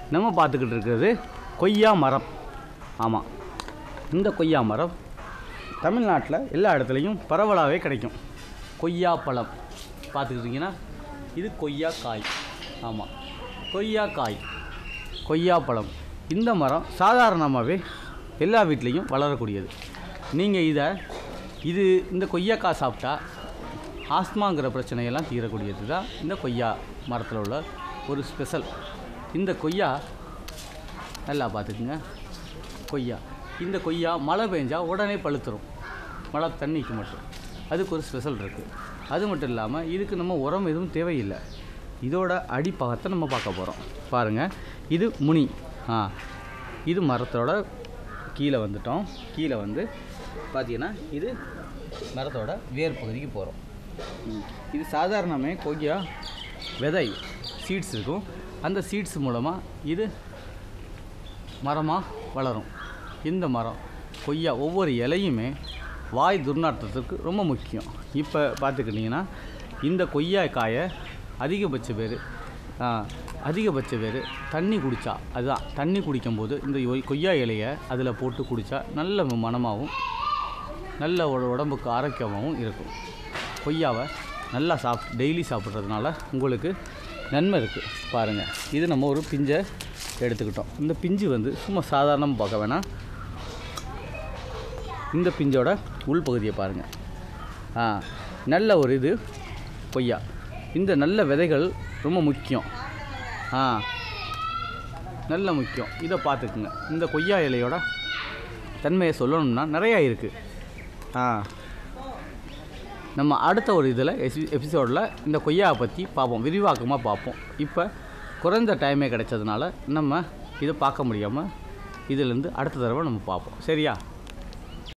நம்ம பார்த்துக்கிட்டு இருக்கிறது கொய்யா மரம் ஆமாம் இந்த கொய்யா மரம் தமிழ்நாட்டில் எல்லா இடத்துலையும் பரவலாகவே கிடைக்கும் கொய்யா பழம் பார்த்துக்கிட்டிங்கன்னா இது கொய்யா காய் ஆமாம் கொய்யா காய் கொய்யா பழம் இந்த மரம் சாதாரணமாகவே எல்லா வீட்லேயும் வளரக்கூடியது நீங்கள் இதை இது இந்த கொய்யாக்காய் சாப்பிட்டா ஆஸ்மாங்கிற பிரச்சனையெல்லாம் தீரக்கூடியது தான் இந்த கொய்யா மரத்தில் உள்ள ஒரு ஸ்பெஷல் இந்த கொய்யா நல்லா பார்த்துக்குங்க கொய்யா இந்த கொய்யா மழை பெஞ்சா உடனே பழுத்துரும் மழை தண்ணிக்கு மட்டும் அதுக்கு ஒரு ஸ்பெஷல் இருக்குது அது மட்டும் இல்லாமல் இதுக்கு நம்ம உரம் எதுவும் தேவையில்லை இதோட அடிப்பாகத்தை நம்ம பார்க்க போகிறோம் பாருங்கள் இது முனி ஆ இது மரத்தோட கீழே வந்துட்டோம் கீழே வந்து பார்த்தீங்கன்னா இது மரத்தோட வேர் பகுதிக்கு போகிறோம் இது சாதாரணமே கொய்யா விதை சீட்ஸ் இருக்கும் அந்த சீட்ஸ் மூலமாக இது மரமாக வளரும் இந்த மரம் கொய்யா ஒவ்வொரு இலையுமே வாய் துர்நாற்றத்துக்கு ரொம்ப முக்கியம் இப்போ பார்த்துக்கிட்டிங்கன்னா இந்த கொய்யா காயை அதிகபட்ச பேர் அதிகபட்ச பேர் தண்ணி குடித்தா அதுதான் தண்ணி குடிக்கும்போது இந்த கொய்- கொய்யா இலையை அதில் போட்டு குடித்தா நல்ல மனமாகவும் நல்ல உட- உடம்புக்கு ஆரோக்கியமாகவும் இருக்கும் கொய்யாவை நல்லா சாப் டெய்லி சாப்பிட்றதுனால உங்களுக்கு நன்மை இருக்குது பாருங்கள் இது நம்ம ஒரு பிஞ்சை எடுத்துக்கிட்டோம் இந்த பிஞ்சு வந்து சும்மா சாதாரணமாக பார்க்க வேணாம் இந்த பிஞ்சோட உள்பகுதியை பாருங்கள் ஆ நல்ல ஒரு இது கொய்யா இந்த நல்ல விதைகள் ரொம்ப முக்கியம் ஆ நல்ல முக்கியம் இதை பார்த்துக்குங்க இந்த கொய்யா இலையோட தன்மையை சொல்லணும்னா நிறையா இருக்குது ஆ நம்ம அடுத்த ஒரு இதில் எபிசோடில் இந்த கொய்யாவை பற்றி பார்ப்போம் விரிவாக்கமாக பார்ப்போம் இப்போ குறைந்த டைமே கிடைச்சதுனால நம்ம இதை பார்க்க முடியாமல் இதிலேருந்து அடுத்த தடவை நம்ம பார்ப்போம் சரியா